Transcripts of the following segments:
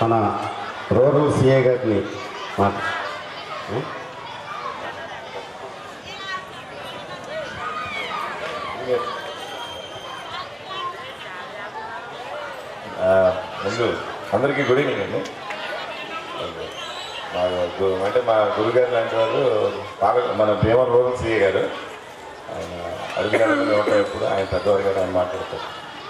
మన rural CA గారిని మాట ఆ, ముందు అందరికీ గుడ్ ఈవినింగ్ అండి మా గు- అంటే మా గురుగారు లాంటి వారు పాల మన భీమవరం రూరల్ సిఏ గారు ఆయన అడుగుదారులు ఉంటాయి ఎప్పుడు ఆయన పెద్దవారు గారు ఆయన మాట్లాడతారు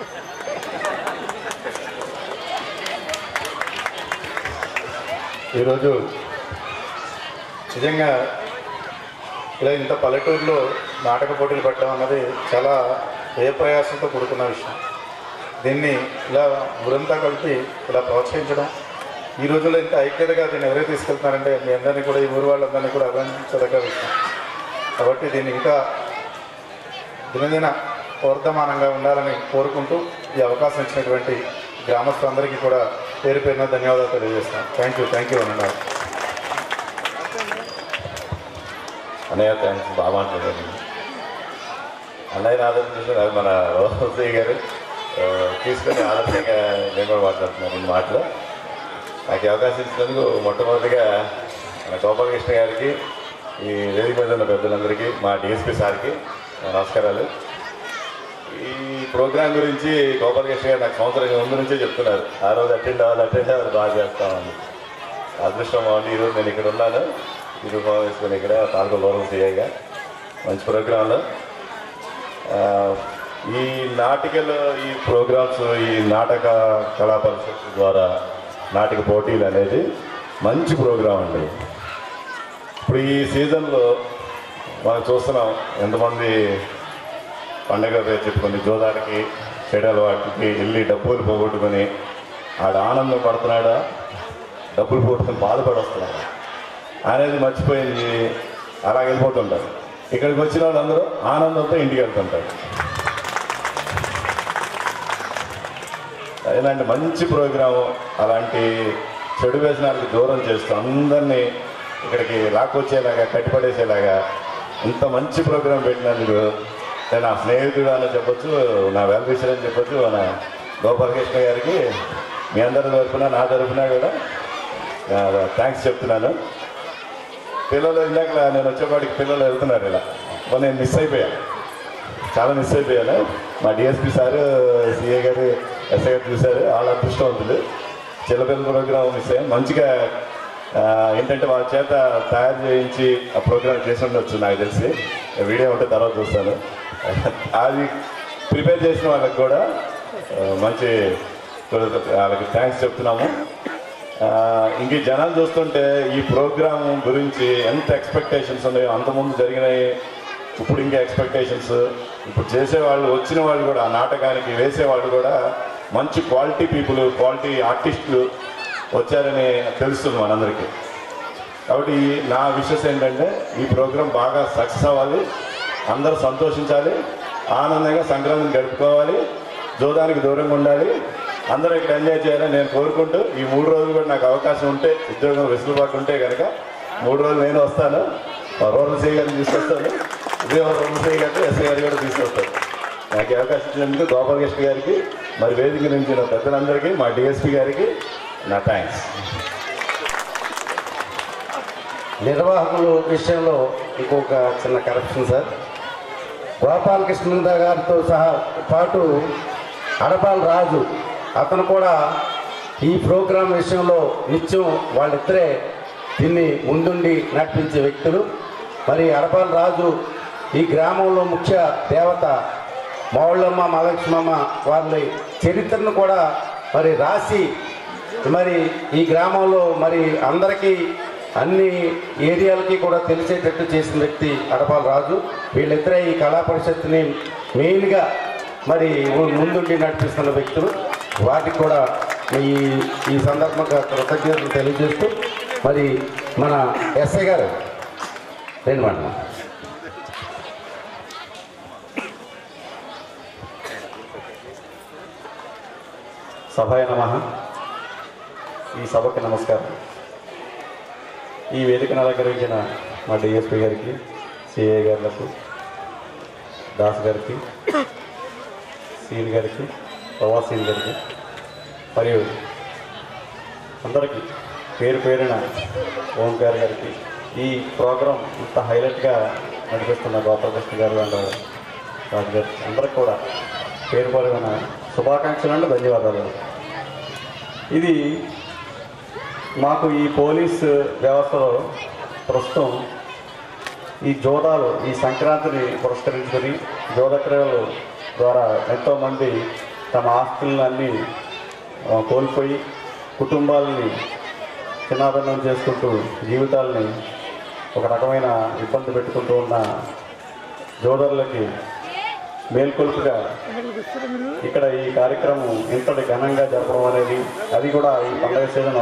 ఈరోజు నిజంగా ఇలా ఇంత పల్లెటూరులో నాటక పోటీలు పెట్టడం అన్నది చాలా ఏ ప్రయాసంతో కూడుకున్న విషయం దీన్ని ఇలా ఊరంతా కలిపి ఇలా ప్రోత్సహించడం ఈ రోజుల్లో ఇంత ఐక్యతగా దీన్ని ఎవరైతే తీసుకెళ్తున్నారంటే మీ అందరినీ కూడా ఈ ఊరు వాళ్ళందరినీ కూడా అభినందించదగ్గ విషయం కాబట్టి దీన్ని ఇంకా దినదిన వర్ధమానంగా ఉండాలని కోరుకుంటూ ఈ అవకాశం ఇచ్చినటువంటి గ్రామస్తులందరికీ కూడా పేరు పేరున ధన్యవాదాలు తెలియజేస్తాను థ్యాంక్ యూ థ్యాంక్ యూ అన్నారు అన్నయ్య థ్యాంక్స్ బాగా మాట్లాడారు అన్నయ్య ఆదర్శించిన అది మన రోసయ్య గారు ఆ, తీసుకొని ఆదర్శంగా నేను కూడా మాట్లాడుతున్నాను ఈ మాటలు నాకు ఈ అవకాశం ఇచ్చినందుకు మొట్టమొదటిగా మన గోపాలకృష్ణ గారికి ఈ వేదిక మీద ఉన్న పెద్దలందరికీ మా డిఎస్పీ సార్కి నా నమస్కారాలు ఈ ప్రోగ్రాం గురించి గోపాలకృష్ణ గారు నాకు సంవత్సరం ముందు నుంచే చెప్తున్నారు ఆ రోజు అటెండ్ అవ్వాలి అటెండ్ అవ్వాలి బాగా చేస్తామని అదృష్టం బాగుంది ఈరోజు నేను ఇక్కడ ఉన్నాను ఈ రూపం వేసుకొని ఇక్కడ పాల్గొ లోరం చేయగా మంచి ప్రోగ్రాంలో ఆ, ఈ నాటికల ఈ ప్రోగ్రామ్స్ ఈ నాటక కళా పరిషత్ ద్వారా నాటక పోటీలు అనేది మంచి ప్రోగ్రాం అండి ఇప్పుడు ఈ సీజన్లో మనం చూస్తున్నాం ఎంతమంది పండగ పేరు చెప్పుకొని జోదానికి చెడల వాటికి వెళ్ళి డబ్బులు పోగొట్టుకొని ఆడ ఆనందం పడుతున్నాడా డబ్బులు పోగొట్టుకొని బాధపడి వస్తున్నాడు అనేది మర్చిపోయింది అలా వెళ్ళిపోతుంటారు ఇక్కడికి వచ్చిన వాళ్ళందరూ ఆనందంతో ఇంటికి వెళ్తుంటారు ఇలాంటి మంచి ప్రోగ్రాము అలాంటి చెడు వ్యసనాలకు దూరం చేస్తూ అందరినీ ఇక్కడికి లాక్కొచ్చేలాగా కట్టిపడేసేలాగా ఇంత మంచి ప్రోగ్రాం పెట్టినందుకు నేను నా స్నేహితుడు అని చెప్పొచ్చు నా వెల్ విషర్ అని చెప్పొచ్చు మన గోపాలకృష్ణ గారికి మీ అందరి తరఫున నా తరఫున కూడా థ్యాంక్స్ చెప్తున్నాను పిల్లలు ఇందాక నేను వచ్చేపాటికి పిల్లలు వెళ్తున్నారు ఇలా మరి నేను మిస్ అయిపోయాను చాలా మిస్ అయిపోయాను మా డిఎస్పి సార్ సిఏ గారు ఎస్ఐ గారు చూశారు వాళ్ళ అదృష్టవంతులు చిన్నపిల్లల ప్రోగ్రామ్ మిస్ అయ్యాను మంచిగా ఆ, ఏంటంటే వాళ్ళ చేత తయారు చేయించి ఆ ప్రోగ్రామ్ చేసి ఉండొచ్చు నాకు తెలిసి వీడియో ఉంటే తర్వాత చూస్తాను అది ప్రిపేర్ చేసిన వాళ్ళకి కూడా ఆ, మంచి వాళ్ళకి థ్యాంక్స్ చెప్తున్నాము ఆ, ఇంక ఈ జనాలు చూస్తుంటే ఈ ప్రోగ్రామ్ గురించి ఎంత ఎక్స్పెక్టేషన్స్ ఉన్నాయో అంతకుముందు జరిగినాయి ఇప్పుడు ఇంకా ఎక్స్పెక్టేషన్స్ ఇప్పుడు చేసేవాళ్ళు వచ్చిన వాళ్ళు కూడా ఆ నాటకానికి వేసేవాళ్ళు కూడా మంచి క్వాలిటీ పీపుల్ క్వాలిటీ ఆర్టిస్టులు వచ్చారని తెలుస్తుంది మనందరికీ కాబట్టి నా విషయస్ ఏంటంటే ఈ ప్రోగ్రాం బాగా సక్సెస్ అవ్వాలి అందరూ సంతోషించాలి ఆనందంగా సంక్రాంతిని గడుపుకోవాలి జోదానికి దూరంగా ఉండాలి అందరూ ఇక్కడ ఎంజాయ్ చేయాలని నేను కోరుకుంటూ ఈ మూడు రోజులు కూడా నాకు అవకాశం ఉంటే ఉద్యోగం వెసులుబాటు ఉంటే కనుక మూడు రోజులు నేను వస్తాను మా రూరల్ సీ గారిని తీసుకొస్తాను ఉదయం రూరల్ సీ గారిని ఎస్ఐ గారు కూడా తీసుకొస్తాను నాకు ఈ అవకాశం ఇచ్చినందుకు గోపాలకృష్ణ గారికి మరి వేదిక నుంచి నా పెద్దలందరికీ మా డిఎస్పీ గారికి నా థ్యాంక్స్ నిర్వాహకుల విషయంలో ఇంకొక చిన్న కరెక్షన్ సార్ గోపాలకృష్ణ గారితో సహా పాటు అడపాల రాజు అతను కూడా ఈ ప్రోగ్రాం విషయంలో నిత్యం వాళ్ళిద్దరే దీన్ని ముందుండి నడిపించే వ్యక్తులు మరి అడపాల రాజు ఈ గ్రామంలో ముఖ్య దేవత మౌళ్ళమ్మ మహాలక్ష్మమ్మ వాళ్ళ చరిత్రను కూడా మరి రాసి మరి ఈ గ్రామంలో మరి అందరికీ అన్ని ఏరియాలకి కూడా తెలిసేటట్టు చేసిన వ్యక్తి అడపాల రాజు వీళ్ళిద్దరే ఈ కళా పరిషత్తుని మెయిన్గా మరి ముందుండి నడిపిస్తున్న వ్యక్తులు వాటికి కూడా ఈ ఈ సందర్భంగా కృతజ్ఞతలు తెలియజేస్తూ మరి మన ఎస్ఐ గారు రెండు మాటలు సభాయ నమ ఈ సభకి నమస్కారం ఈ వేదికను అలంకరించిన మా డిఎస్పీ గారికి సిఐ గారులకు దాస్ గారికి సీన్ గారికి పవా సీన్ గారికి మరియు అందరికీ పేరు పేరున ఓంకార్ గారికి ఈ ప్రోగ్రాం ఇంత హైలైట్గా నడిపిస్తున్న గోపాలకృష్ణ గారు అండ్ రాజు గారు అందరికి కూడా పేరు పేరున శుభాకాంక్షలు అండ్ ధన్యవాదాలు ఇది మాకు ఈ పోలీస్ వ్యవస్థలో ప్రస్తుతం ఈ జోదాలు ఈ సంక్రాంతిని పురస్కరించుకొని జోద క్రీడలు ద్వారా ఎంతోమంది తమ ఆస్తులన్నీ ఆ, కోల్పోయి కుటుంబాలని చిన్నాభిన్నం చేసుకుంటూ జీవితాలని ఒక రకమైన ఇబ్బంది పెట్టుకుంటూ ఉన్న జోదరులకి మేల్కొల్పుగా ఇక్కడ ఈ కార్యక్రమం ఇంతటి ఘనంగా జరపడం అనేది అది కూడా ఈ పండగ సీజన్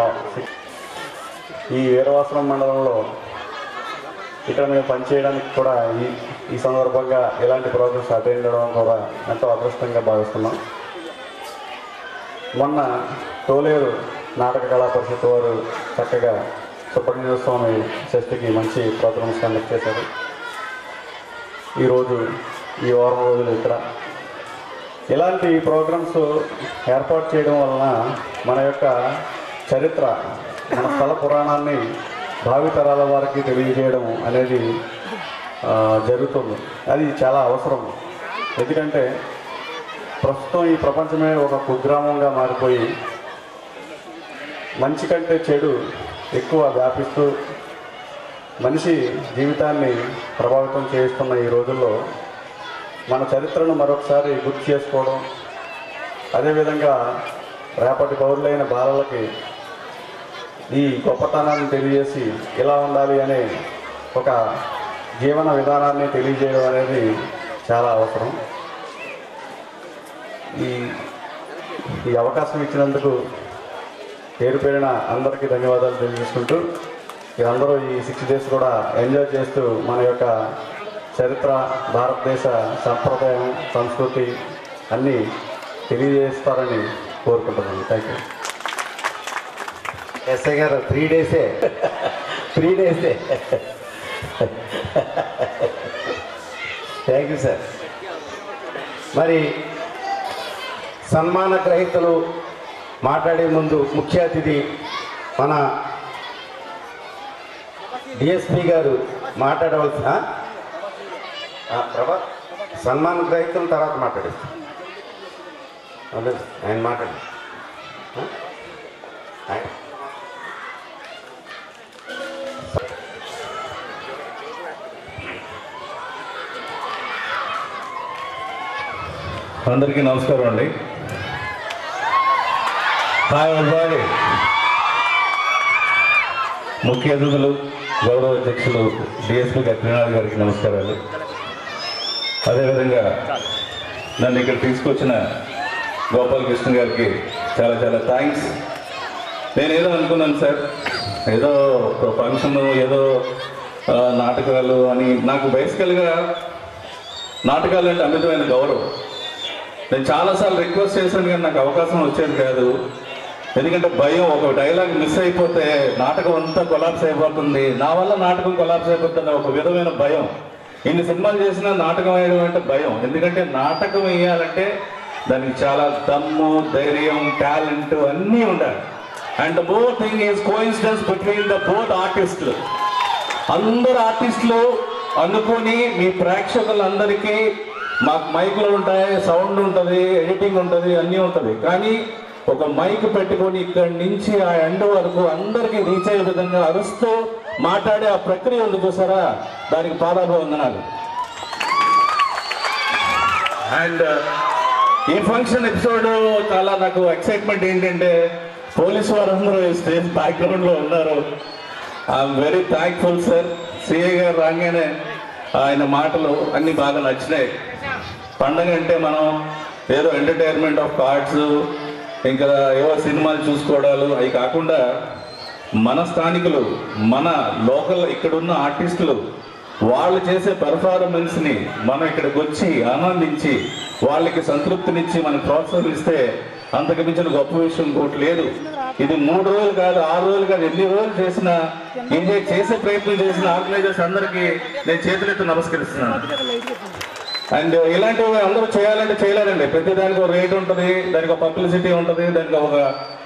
ఈ వీరవాసనం మండలంలో ఇక్కడ మేము పనిచేయడానికి కూడా ఈ ఈ సందర్భంగా ఇలాంటి ప్రోగ్రామ్స్ అటెండ్ అవ్వడం కూడా ఎంతో అదృష్టంగా భావిస్తున్నాం మొన్న తోలేరు నాటక కళా పరిషత్ వారు చక్కగా సుబ్రహ్మణ్య స్వామి షష్ఠికి మంచి ప్రోగ్రామ్స్ కండక్ట్ చేశారు ఈరోజు ఈ వారం రోజులు ఇక్కడ ఇలాంటి ప్రోగ్రామ్స్ ఏర్పాటు చేయడం వలన మన యొక్క చరిత్ర మన స్థల పురాణాన్ని భావితరాల వారికి తెలియజేయడం అనేది ఆ, జరుగుతుంది అది చాలా అవసరం ఎందుకంటే ప్రస్తుతం ఈ ప్రపంచమే ఒక కుగ్రామంగా మారిపోయి మంచి కంటే చెడు ఎక్కువ వ్యాపిస్తూ మనిషి జీవితాన్ని ప్రభావితం చేస్తున్న ఈ రోజుల్లో మన చరిత్రను మరొకసారి గుర్తు చేసుకోవడం అదేవిధంగా రేపటి పౌరులైన బాలలకి ఈ గొప్పతనాన్ని తెలియజేసి ఇలా ఉండాలి అనే ఒక జీవన విధానాన్ని తెలియజేయడం అనేది చాలా అవసరం ఈ ఈ అవకాశం ఇచ్చినందుకు పేరు పేరిన అందరికీ ధన్యవాదాలు తెలియజేసుకుంటూ మీరందరూ ఈ సిక్స్ డేస్ కూడా ఎంజాయ్ చేస్తూ మన యొక్క చరిత్ర భారతదేశ సంప్రదాయం సంస్కృతి అన్నీ తెలియజేస్తారని కోరుకుంటున్నాను థ్యాంక్ యూ ఎస్ఐ గారు త్రీ డేసే త్రీ డేసే థ్యాంక్ యూ సార్ మరి సన్మాన గ్రహీతలు మాట్లాడే ముందు ముఖ్య అతిథి మన డిఎస్పి గారు మాట్లాడవలసిన ఆ, ప్రభా సన్మాన గ్రహీతల తర్వాత మాట్లాడేస్తాం అవును, ఆయన మాట్లాడు ఆ? ఆయన అందరికీ నమస్కారం అండి హాయ్ ఎవరిబాడి ముఖ్య అతిథులు గౌరవ అధ్యక్షులు డిఎస్పీ గట్టినాథ్ గారికి నమస్కారాలు అదేవిధంగా నన్ను ఇక్కడ తీసుకొచ్చిన గోపాలకృష్ణ గారికి చాలా చాలా థ్యాంక్స్ నేను ఏదో అనుకున్నాను సార్ ఏదో ఒక ఫంక్షన్ ఏదో ఆ, నాటకాలు అని నాకు బేసికల్గా నాటకాలు అంటే అమితమైన గౌరవం నేను చాలాసార్లు రిక్వెస్ట్ చేశాను కానీ నాకు అవకాశం వచ్చేది కాదు ఎందుకంటే భయం ఒక డైలాగ్ మిస్ అయిపోతే నాటకం అంతా కొలాప్స్ అయిపోతుంది నా వల్ల నాటకం కొలాప్స్ అయిపోతుంది ఒక విధమైన భయం ఇన్ని సినిమాలు చేసినా నాటకం వేయడం అంటే భయం ఎందుకంటే నాటకం వేయాలంటే దానికి చాలా దమ్ము ధైర్యం టాలెంట్ అన్నీ ఉండాలి and more thing is coincidence between the both ఆర్టిస్టులు అందరు ఆర్టిస్టులు అనుకుని మీ ప్రేక్షకులందరికీ మాకు మైకులు ఉంటాయి సౌండ్ ఉంటుంది ఎడిటింగ్ ఉంటుంది అన్నీ ఉంటుంది కానీ ఒక మైక్ పెట్టుకొని ఇక్కడి నుంచి ఆ ఎండ్ వరకు అందరికీ రీచ్ అయ్యే విధంగా అరుస్తూ మాట్లాడే ఆ ప్రక్రియ ఉంది చూసారా దానికి పాదాభివందనాలు అండ్ ఈ ఫంక్షన్ ఎపిసోడ్ చాలా నాకు ఎక్సైట్మెంట్ ఏంటంటే పోలీసు వారందరూ ఈ స్టేజ్ బ్యాక్గ్రౌండ్ లో ఉన్నారు I'm very thankful sir CA గారు రాగానే ఆయన మాటలు అన్ని బాగా నచ్చినాయి పండగ అంటే మనం ఏదో ఎంటర్టైన్మెంట్ ఆఫ్ కార్డ్స్ ఇంకా ఏవో సినిమాలు చూసుకోవడాలు అవి కాకుండా మన స్థానికులు మన లోకల్ ఇక్కడున్న ఆర్టిస్టులు వాళ్ళు చేసే పెర్ఫార్మెన్స్ ని మనం ఇక్కడికి వచ్చి ఆనందించి వాళ్ళకి సంతృప్తినిచ్చి మనం ప్రోత్సహిస్తే అంతకు మించిన గొప్ప విషయం ఇంకోటి లేదు ఇది మూడు రోజులు కాదు ఆరు రోజులు కాదు ఎన్ని రోజులు చేసినా ఎంజాయ్ చేసే ప్రయత్నం చేసిన ఆర్గనైజర్స్ అందరికీ నేను చేతులెత్తి నమస్కరిస్తున్నాను అండ్ ఇలాంటివి అందరూ చేయాలంటే చేయలేరండి ప్రతి దానికి ఒక రేట్ ఉంటుంది దానికి ఒక పబ్లిసిటీ ఉంటుంది దానికి ఒక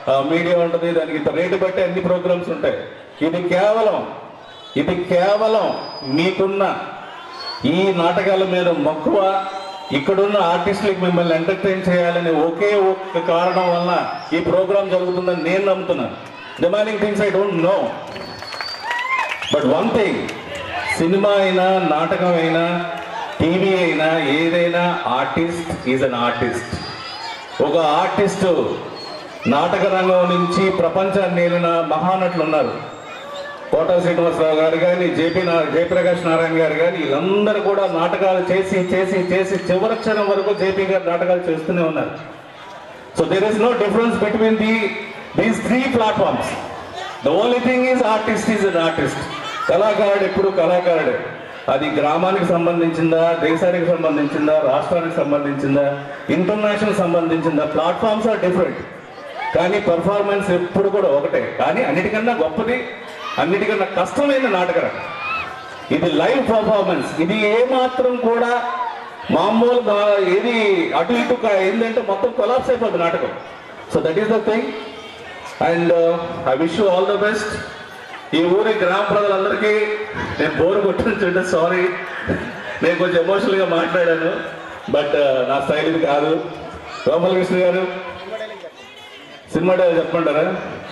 మీడియా ఉంటుంది దానికి ఇంత రేటు బట్టి అన్ని ప్రోగ్రామ్స్ ఉంటాయి ఇది కేవలం ఇది కేవలం మీకున్న ఈ నాటకాల మీద మక్కువ ఇక్కడున్న ఆర్టిస్టులకు మిమ్మల్ని ఎంటర్టైన్ చేయాలనే ఒకే ఒక్క కారణం వలన ఈ ప్రోగ్రామ్ జరుగుతుందని నేను నమ్ముతున్నాను remaining things I don't know but one thing cinema అయినా నాటకం అయినా టీవీ అయినా ఏదైనా ఆర్టిస్ట్ ఈజ్ అన్ ఆర్టిస్ట్ ఒక ఆర్టిస్టు నాటక రంగం నుంచి ప్రపంచాన్ని ఏలిన మహానటులు ఉన్నారు కోటా శ్రీనివాసరావు గారు కానీ జేపీ నా జయప్రకాష్ నారాయణ గారు కానీ వీళ్ళందరూ కూడా నాటకాలు చేసి చేసి చేసి చివరి క్షణం వరకు జేపీ గారు నాటకాలు చేస్తూనే ఉన్నారు so there is no difference between the these three platforms the only thing is artist is an artist కళాకారుడు ఎప్పుడు కళాకారుడే అది గ్రామానికి సంబంధించిందా దేశానికి సంబంధించిందా రాష్ట్రానికి సంబంధించిందా ఇంటర్నేషనల్ సంబంధించిందా ప్లాట్ఫామ్స్ ఆర్ డిఫరెంట్ కానీ పర్ఫార్మెన్స్ ఎప్పుడు కూడా ఒకటే కానీ అన్నిటికన్నా గొప్పది అన్నిటికన్నా కష్టమైన నాటకం ఇది లైవ్ పర్ఫార్మెన్స్ ఇది ఏ మాత్రం కూడా మామూలు మా- ఏది అటు ఇటు కా- ఏంటంటే మొత్తం కొలాప్స్ అయిపోతుంది నాటకం so that is the thing and I wish you all the best ఈ ఊరి గ్రామ ప్రజలందరికీ నేను బోరు కొట్టించుంటే సారీ నేను కొంచెం ఎమోషనల్గా మాట్లాడాను బట్ నా స్టైల్ ఇది కాదు గోపాలకృష్ణ గారు సినిమా డైలాగ్ చెప్పమంటారా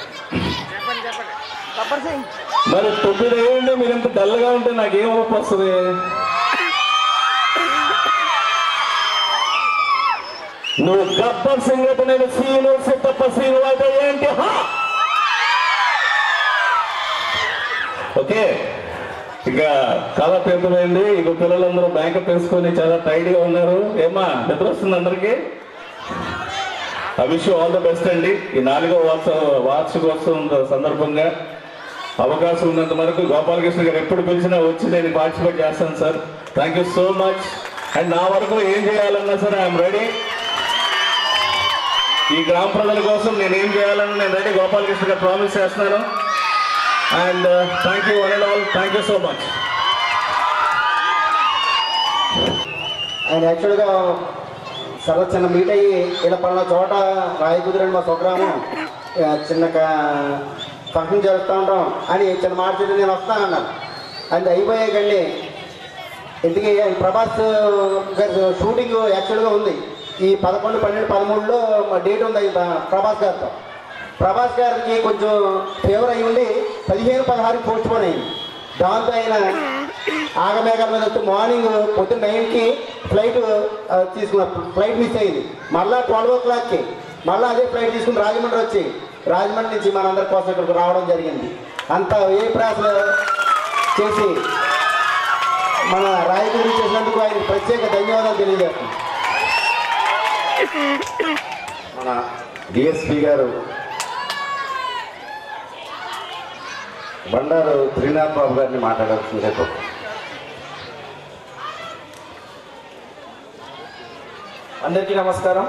మరి తొమ్మిది ఏళ్ళు మీరు ఇంత డల్గా ఉంటే నాకేం ఊపు వస్తుంది నువ్వు గబ్బర్ సింగ్ అయితే నేను సీను సిద్ధప్ప సీను అయితే ఏంటి హా ఓకే ఇక కళ పెద్దమైంది ఇక పిల్లలందరూ బ్యాంక్ వేసుకొని చాలా టైట్గా ఉన్నారు ఏమా నిద్ర వస్తుంది అందరికీ I wish all the best అండి ఈ నాలుగో వార్ష వార్షికోత్సవం సందర్భంగా అవకాశం ఉన్నంత వరకు గోపాలకృష్ణ గారు ఎప్పుడు పిలిచినా వచ్చి నేను పార్టిసిపేట్ చేస్తాను sir thank you so much and నా వరకు ఏం చేయాలన్నా సరే ఐఎమ్ రెడీ ఈ గ్రామ ప్రజల కోసం నేను ఏం చేయాలని నేను రెడీ గోపాలకృష్ణ గారు ప్రామిస్ చేస్తున్నాను and thank you one and all thank you so much ఆయన యాక్చువల్గా సరదా చిన్న మీట్ అయ్యి ఇలా పలానా చోట రాయి కుదిరండి మా స్వగ్రామం ఆ, చిన్న కా- ఫంక్షన్ జరుపుతూ ఉంటాం అని చిన్న మాట చెప్పి నేను వస్తాను అన్నాను అది అయిపోయాకండి ఇందుకే ఆయన ప్రభాస్ గారి షూటింగ్ యాక్చువల్గా ఉంది ఈ పదకొండు పన్నెండు పదమూడులో మా డేట్ ఉంది ఆయన ప్రభాస్ గారితో ప్రభాస్ గారికి కొంచెం ఫేవర్ అయి ఉండి పదిహేను పదహారు పోస్ట్ పోన్ అయింది దాంతో ఆయన ఆగమేఘాల మీద వస్తే మార్నింగ్ పొద్దున్న నైన్కి ఫ్లైట్ ఆ, తీసుకున్నారు ఫ్లైట్ మిస్ అయింది మళ్ళా ట్వెల్వ్ ఓ క్లాక్కి మళ్ళీ అదే ఫ్లైట్ తీసుకుని రాజమండ్రి వచ్చి రాజమండ్రి నుంచి మనందరి కోసం ఇక్కడికి రావడం జరిగింది అంత ఏ ప్రయాసలు చేసి మన రాయకూరి చేసినందుకు ఆయన ప్రత్యేక ధన్యవాదాలు తెలియజేస్తున్నాం మన డిఎస్పి గారు బండారు త్రినాథ్ బాబు గారిని మాట్లాడాల్సిందే కోరు అందరికీ నమస్కారం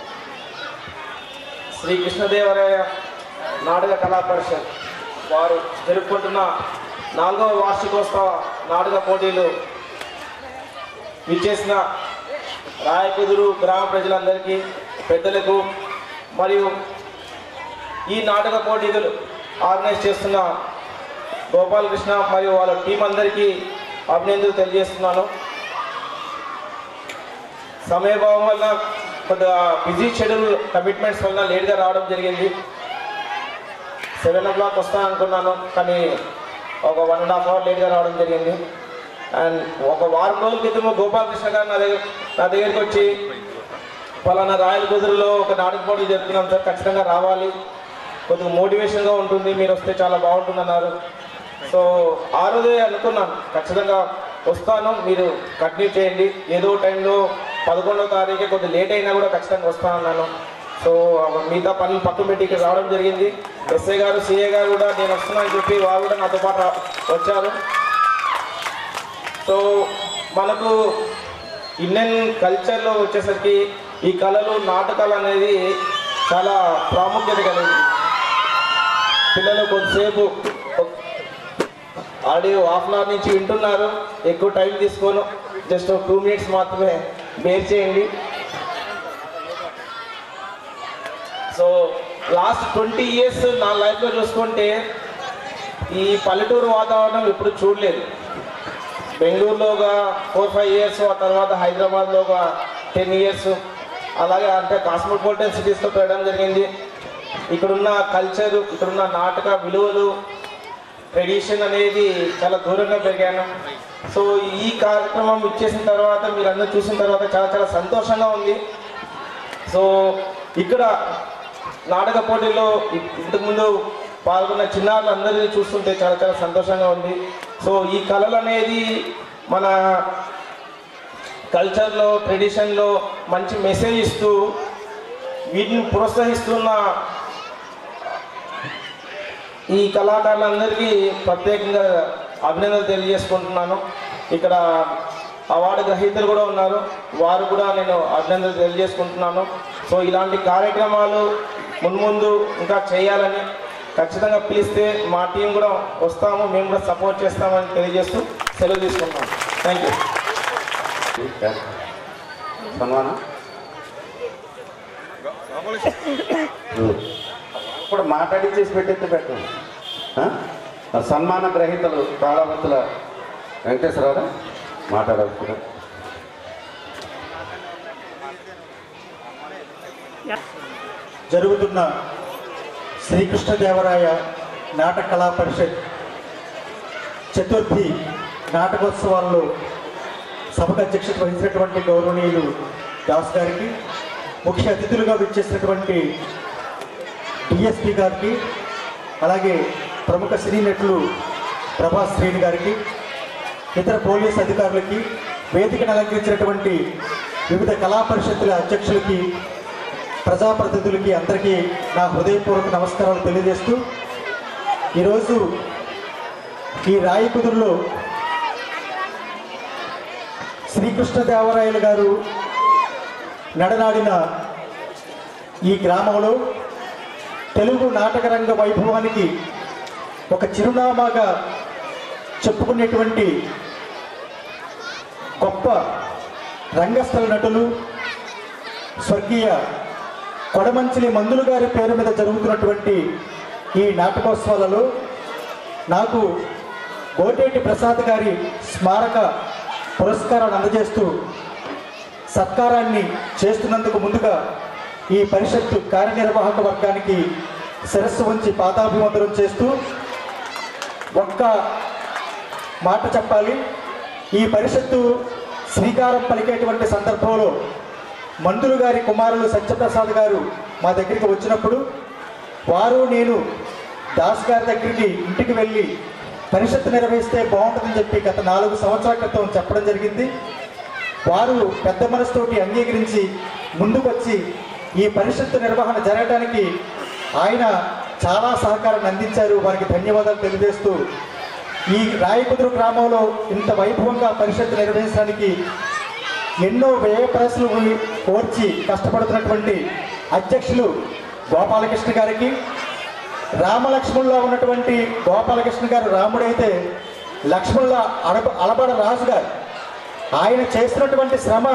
శ్రీ కృష్ణదేవరాయ నాటక కళా పరిషత్ వారు జరుపుకుంటున్న నాలుగవ వార్షికోత్సవ నాటక పోటీలు విచ్చేసిన రాయకుదురు గ్రామ ప్రజలందరికీ పెద్దలకు మరియు ఈ నాటక పోటీలు ఆర్గనైజ్ చేస్తున్న గోపాలకృష్ణ మరియు వాళ్ళ టీం అందరికీ అభినందనలు తెలియజేస్తున్నాను సమయభావం వల్ల కొద్దిగా బిజీ షెడ్యూల్ కమిట్మెంట్స్ వల్ల లేట్గా రావడం జరిగింది సెవెన్ ఓ క్లాక్ వస్తాను అనుకున్నాను కానీ ఒక వన్ అండ్ హాఫ్ అవర్ లేట్గా రావడం జరిగింది అండ్ ఒక వారం రోజుల క్రితం గోపాలకృష్ణ గారు నా దగ్గర నా దగ్గరికి వచ్చి పలానా రాయల కుదురులో ఒక నాటక పోటీ జరుగుతున్నాం సార్ ఖచ్చితంగా రావాలి కొద్దిగా మోటివేషన్గా ఉంటుంది మీరు వస్తే చాలా బాగుంటుంది అన్నారు సో ఆ రోజే అనుకున్నాను ఖచ్చితంగా వస్తాను మీరు కంటిన్యూ చేయండి ఏదో టైంలో పదకొండో తారీఖు కొద్దిగా లేట్ అయినా కూడా ఖచ్చితంగా వస్తాను అన్నాను సో మిగతా పనులు పక్కన పెట్టి ఇక్కడ రావడం జరిగింది ఎస్ఐ గారు సిఏ గారు కూడా నేను వస్తున్నానని చెప్పి వారు కూడా నాతో పాటు రా- వచ్చారు సో మనకు ఇండియన్ కల్చర్లో వచ్చేసరికి ఈ కళలు నాటకాలు అనేది చాలా ప్రాముఖ్యత కలిగింది పిల్లలు కొద్దిసేపు ఆల్రెడీ హాఫ్ అన్ అవర్ నుంచి వింటున్నారు ఎక్కువ టైం తీసుకోను జస్ట్ ఒక టూ మినిట్స్ మాత్రమే బేర్ చేయండి సో లాస్ట్ ట్వంటీ ఇయర్స్ నా లైఫ్లో చూసుకుంటే ఈ పల్లెటూరు వాతావరణం ఎప్పుడు చూడలేదు బెంగళూరులో ఒక ఫోర్ ఫైవ్ ఇయర్స్ ఆ తర్వాత హైదరాబాద్లో ఒక టెన్ ఇయర్స్ అలాగే అంటే కాస్మోపాలిటన్ సిటీస్లో పెరగడం జరిగింది ఇక్కడున్న కల్చర్ ఇక్కడున్న నాటక విలువలు ట్రెడిషన్ అనేది చాలా దూరంగా పెరిగాను సో ఈ కార్యక్రమం ఇచ్చేసిన తర్వాత మీరు అందరూ చూసిన తర్వాత చాలా చాలా సంతోషంగా ఉంది సో ఇక్కడ నాటక పోటీలో ఇ- ఇంతకుముందు పాల్గొన్న చిన్నారులందరినీ చూస్తుంటే చాలా చాలా సంతోషంగా ఉంది సో ఈ కళలు అనేది మన కల్చర్లో ట్రెడిషన్లో మంచి మెసేజ్ ఇస్తూ వీటిని ప్రోత్సహిస్తున్న ఈ కళాకారులందరికీ ప్రత్యేకంగా అభినందనలు తెలియజేసుకుంటున్నాను ఇక్కడ అవార్డు గ్రహీతలు కూడా ఉన్నారు వారు కూడా నేను అభినందనలు తెలియజేసుకుంటున్నాను సో ఇలాంటి కార్యక్రమాలు మున్ముందు ఇంకా చేయాలని ఖచ్చితంగా పిలిస్తే మా టీం కూడా వస్తాము మేము కూడా సపోర్ట్ చేస్తామని తెలియజేస్తూ సెలవు తీసుకుంటాం థ్యాంక్ యూ సన్మానం ఇప్పుడు మాట్లాడి చేసి పెట్టేస్తే పెట్టండి ఆ? మరి సన్మాన గ్రహీతలు తాళవత్తుల వెంకటేశ్వరరావు మాట్లాడాల్సింది జరుగుతున్న శ్రీకృష్ణదేవరాయ నాటక కళా పరిషత్ చతుర్థి నాటకోత్సవాల్లో సభకు అధ్యక్షత వహించినటువంటి గౌరవనీయులు దాస్ గారికి ముఖ్య అతిథులుగా విచ్చేసినటువంటి డిఎస్పి గారికి అలాగే ప్రముఖ సినీ నటులు ప్రభాస్ శ్రేణి గారికి ఇతర పోలీస్ అధికారులకి వేదికను అలంకరించినటువంటి వివిధ కళా పరిషత్తుల అధ్యక్షులకి ప్రజాప్రతినిధులకి అందరికీ నా హృదయపూర్వక నమస్కారాలు తెలియజేస్తూ ఈరోజు ఈ రాయకుదురులో శ్రీకృష్ణదేవరాయలు గారు నడనాడిన ఈ గ్రామంలో తెలుగు నాటకరంగ వైభవానికి ఒక చిరునామాగా చెప్పుకునేటువంటి గొప్ప రంగస్థల నటులు స్వర్గీయ కొడమంచిలి మందులు గారి పేరు మీద జరుగుతున్నటువంటి ఈ నాటకోత్సవాలలో నాకు గోటేటి ప్రసాద్ గారి స్మారక పురస్కారాన్ని అందజేస్తూ సత్కారాన్ని చేస్తున్నందుకు ముందుగా ఈ పరిషత్తు కార్యనిర్వాహక వర్గానికి శిరస్సు ఉంచి పాదాభివందనం చేస్తూ ఒక్క మాట చెప్పాలి ఈ పరిషత్తు శ్రీకారం పలికేటువంటి సందర్భంలో మందులు గారి కుమారులు సత్యప్రసాద్ గారు మా దగ్గరికి వచ్చినప్పుడు వారు నేను దాస్ గారి దగ్గరికి ఇంటికి వెళ్ళి పరిషత్తు నిర్వహిస్తే బాగుంటుందని చెప్పి గత నాలుగు సంవత్సరాల క్రితం చెప్పడం జరిగింది వారు పెద్ద మనసుతోటి అంగీకరించి ముందుకొచ్చి ఈ పరిషత్తు నిర్వహణ జరగడానికి ఆయన చాలా సహకారాన్ని అందించారు వారికి ధన్యవాదాలు తెలియజేస్తూ ఈ రాయకుదురు గ్రామంలో ఇంత వైభవంగా పరిషత్తు నిర్వహించడానికి ఎన్నో వ్యయ ప్రశ్నలు కోర్చి కష్టపడుతున్నటువంటి అధ్యక్షులు గోపాలకృష్ణ గారికి రామలక్ష్మణులో ఉన్నటువంటి గోపాలకృష్ణ గారు రాముడైతే లక్ష్మణుల అడబ అలబడ రాజు గారు ఆయన చేస్తున్నటువంటి శ్రమ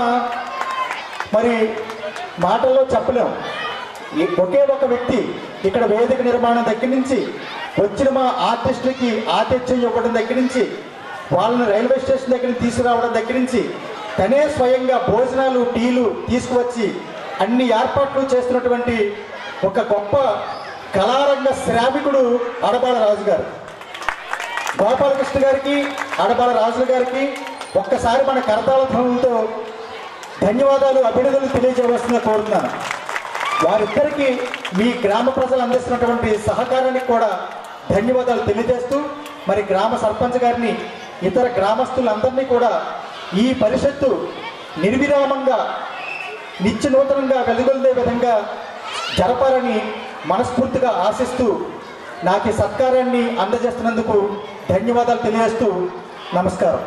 మరి మాటల్లో చెప్పలేం ఈ ఒకే ఒక వ్యక్తి ఇక్కడ వేదిక నిర్మాణం దగ్గర నుంచి వచ్చిన మా ఆర్టిస్టులకి ఆతిథ్యం ఇవ్వడం దగ్గర నుంచి వాళ్ళని రైల్వే స్టేషన్ దగ్గర నుంచి తీసుకురావడం దగ్గర నుంచి తనే స్వయంగా భోజనాలు టీలు తీసుకువచ్చి అన్ని ఏర్పాట్లు చేస్తున్నటువంటి ఒక గొప్ప కళారంగ శ్రామికుడు అడబాల రాజు గారు గోపాలకృష్ణ గారికి అడబాల రాజుల గారికి ఒక్కసారి మన కరతాళ ధ్వనులతో ధన్యవాదాలు అభినందనలు తెలియజేయవలసిందిగా కోరుతున్నాను వారిద్దరికి మీ గ్రామ ప్రజలు అందిస్తున్నటువంటి సహకారానికి కూడా ధన్యవాదాలు తెలియజేస్తూ మరి గ్రామ సర్పంచ్ గారిని ఇతర గ్రామస్తులందరినీ కూడా ఈ పరిషత్తు నిర్విరామంగా నిత్య నూతనంగా వెలుగొందే విధంగా జరపాలని మనస్ఫూర్తిగా ఆశిస్తూ నాకు ఈ సత్కారాన్ని అందజేస్తున్నందుకు ధన్యవాదాలు తెలియజేస్తూ నమస్కారం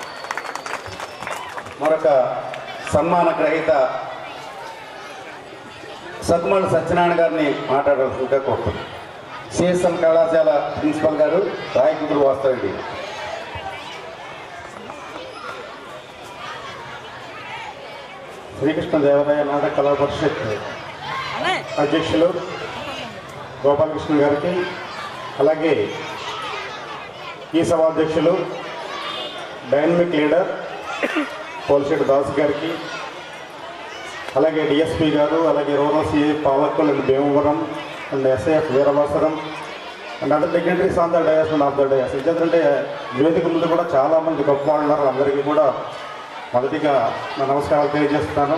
మరొక సన్మాన గ్రహీత సగ్మల్ సత్యనారాయణ గారిని మాట్లాడాల్సిందిగా కోరుతున్నాను సిఎస్ఎం కళాశాల ప్రిన్సిపల్ గారు రాయకుదురు వాస్తవండి శ్రీకృష్ణ దేవాలయ నాటక కళా పరిషత్ అధ్యక్షులు గోపాలకృష్ణ గారికి అలాగే ఈ సభాధ్యక్షులు డైనమిక్ లీడర్ పోలిశెట్టి దాస్ గారికి అలాగే డిఎస్పి గారు అలాగే రూరల్ సిఐ పాలకులు and Bhimavaram and SIF Veeravasaram and other dignitaries on the dais and off the dais ఎందుకంటే వేదిక ముందు కూడా చాలామంది గొప్ప వాళ్ళు ఉన్నారు అందరికీ కూడా మొదటిగా నా నమస్కారాలు తెలియజేస్తున్నాను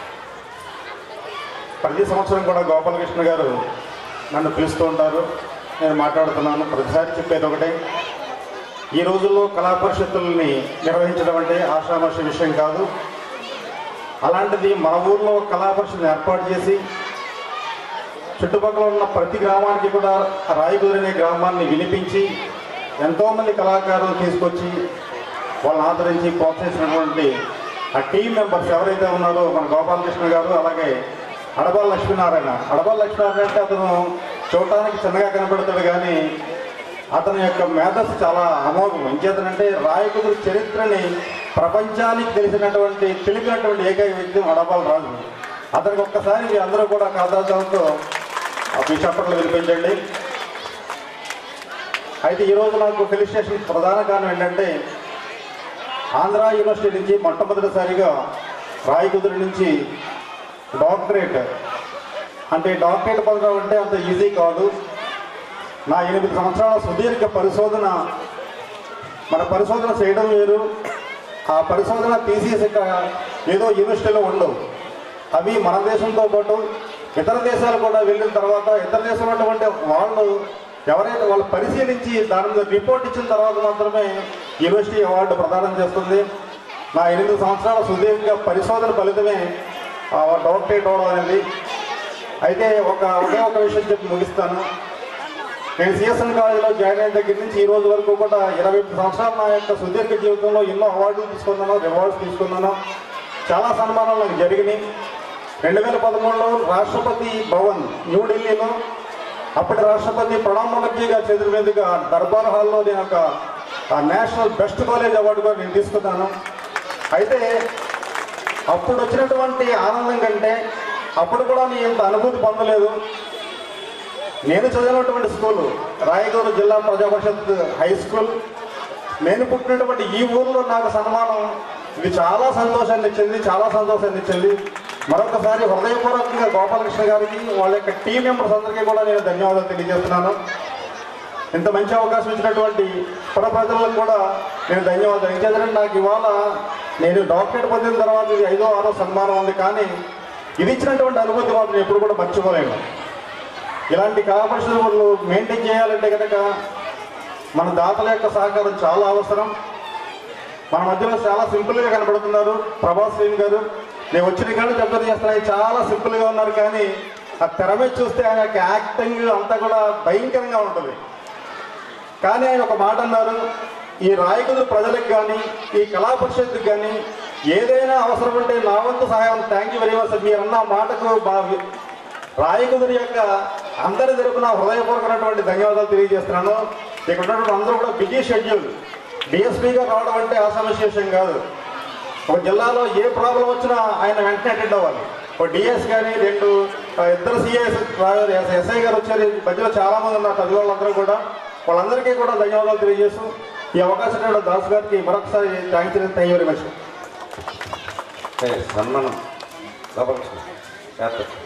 ప్రతి సంవత్సరం కూడా గోపాలకృష్ణ గారు నన్ను పిలుస్తూ ఉంటారు నేను మాట్లాడుతున్నాను ప్రతిసారి చెప్పేది ఒకటే ఈ రోజుల్లో కళా పరిషత్తుల్ని నిర్వహించడం అంటే ఆషామాష విషయం కాదు అలాంటిది మన ఊర్లో కళా పరిషత్ని ఏర్పాటు చేసి చుట్టుపక్కల ఉన్న ప్రతి గ్రామానికి కూడా రాయగురి అనే గ్రామాన్ని వినిపించి ఎంతోమంది కళాకారులు తీసుకొచ్చి వాళ్ళని ఆదరించి ప్రోత్సహించినటువంటి ఆ టీం మెంబర్స్ ఎవరైతే ఉన్నారో మన గోపాలకృష్ణ గారు అలాగే అడబాల లక్ష్మీనారాయణ అడబాల లక్ష్మీనారాయణ అంటే అతను చూడటానికి చిన్నగా కనపడతాడు కానీ అతని యొక్క మేధస్సు చాలా అమోఘం ఇంకేతనంటే రాయకుదురు చరిత్రని ప్రపంచానికి తెలిసినటువంటి తెలిపినటువంటి ఏకైక వ్యక్తి అడబాల రాజు అతనికి ఒక్కసారి మీ అందరూ కూడా కథాంతో మీ చప్పట్లు వినిపించండి అయితే ఈరోజు నాకు ఫెలిస్టేషన్ ప్రధాన కారణం ఏంటంటే ఆంధ్ర యూనివర్సిటీ నుంచి మొట్టమొదటిసారిగా రాయకుదురు నుంచి డాక్టరేట్ అంటే డాక్టరేట్ పొందడం అంటే అంత ఈజీ కాదు నా ఎనిమిది సంవత్సరాల సుదీర్ఘ పరిశోధన మన పరిశోధన చేయడం వేరు ఆ పరిశోధన థీసిస్ ఇక ఏదో యూనివర్సిటీలో ఉండవు అవి మన దేశంతో పాటు ఇతర దేశాలు కూడా వెళ్ళిన తర్వాత ఇతర దేశంలో ఉన్నటువంటి వాళ్ళు ఎవరైతే వాళ్ళు పరిశీలించి దాని మీద రిపోర్ట్ ఇచ్చిన తర్వాత మాత్రమే యూనివర్సిటీ అవార్డు ప్రదానం చేస్తుంది నా ఎనిమిది సంవత్సరాల సుదీర్ఘ పరిశోధన ఫలితమే ఆ డాక్టరేట్ అవడం అనేది అయితే ఒక ఒకే ఒక విషయం చెప్పి ముగిస్తాను నేను సిఎస్ఎన్ కాలేజీలో జాయిన్ అయిన దగ్గర నుంచి ఈ రోజు వరకు కూడా ఇరవై ఎనిమిది సంవత్సరాలు నా యొక్క సుదీర్ఘ జీవితంలో ఎన్నో అవార్డులు తీసుకున్నాను రివార్డ్స్ తీసుకున్నాను చాలా సన్మానాలు నాకు జరిగినాయి రెండు వేల పదమూడులో రాష్ట్రపతి భవన్ న్యూఢిల్లీలో అప్పటి రాష్ట్రపతి ప్రణబ్ ముఖర్జీ గారి చేతుల మీదుగా దర్బార్ హాల్లో నేను ఒక ఆ నేషనల్ బెస్ట్ కాలేజ్ అవార్డు కూడా నేను తీసుకున్నాను అయితే అప్పుడు వచ్చినటువంటి ఆనందం కంటే అప్పుడు కూడా నేను ఇంత అనుభూతి పొందలేదు నేను చదివినటువంటి స్కూలు రాయగూరు జిల్లా ప్రజా పరిషత్ హై స్కూల్ నేను పుట్టినటువంటి ఈ ఊర్లో నాకు సన్మానం ఇది చాలా సంతోషాన్ని ఇచ్చింది చాలా సంతోషాన్ని ఇచ్చింది మరొకసారి హృదయపూర్వకంగా గోపాలకృష్ణ గారికి వాళ్ళ యొక్క టీం మెంబర్స్ అందరికీ కూడా నేను ధన్యవాదాలు తెలియజేస్తున్నాను ఇంత మంచి అవకాశం ఇచ్చినటువంటి పుర ప్రజలకు కూడా నేను ధన్యవాదాలు ఇంకేంటంటే నాకు ఇవాళ నేను డాక్టరేట్ పొందిన తర్వాత ఇది ఐదో ఆరో సన్మానం ఉంది కానీ ఇది ఇచ్చినటువంటి అనుభూతి మాత్రం ఎప్పుడు కూడా మర్చిపోలేను ఇలాంటి కళాపరిశ్రమలు మెయింటైన్ చేయాలంటే కనుక మన దాతల యొక్క సహకారం చాలా అవసరం మన మధ్యలో చాలా సింపుల్గా కనబడుతున్నారు ప్రభాస్ సింగ్ గారు నేను వచ్చిన కానీ చెప్పని చేస్తున్నాయి చాలా సింపుల్గా ఉన్నారు కానీ ఆ తెర మీద చూస్తే ఆయన యొక్క యాక్టింగ్ అంతా కూడా భయంకరంగా ఉంటుంది కానీ ఆయన ఒక మాట అన్నారు ఈ రాయకుడు ప్రజలకు కానీ ఈ కళా పరిషత్తుకి కానీ ఏదైనా అవసరం ఉంటే నా వంతు సహాయం థ్యాంక్ యూ వెరీ మచ్ మీరు అన్న మాటకు మా వి- రాయకుదురి యొక్క అందరి తరపున హృదయపూర్వకమైనటువంటి ధన్యవాదాలు తెలియజేస్తున్నాను ఇక్కడ ఉన్నటువంటి అందరూ కూడా బిజీ షెడ్యూల్ డిఎస్పీగా రావడం అంటే అసమస్య విషయం కాదు ఒక జిల్లాలో ఏ ప్రాబ్లం వచ్చినా ఆయన వెంటనే అటెండ్ అవ్వాలి ఒక డిఎస్ కానీ రెండు ఆ, ఇద్దరు సిఎస్ ఎస్ఐ గారు వచ్చారు ఈ మధ్యలో చాలా మంది ఉన్నారు చదివే వాళ్ళందరూ కూడా వాళ్ళందరికీ కూడా ధన్యవాదాలు తెలియజేస్తూ ఈ అవకాశం ఇచ్చిన దాస్ గారికి మరొకసారి thank you thank you very much సన్మానం గోపాలకృష్ణ చేస్తారు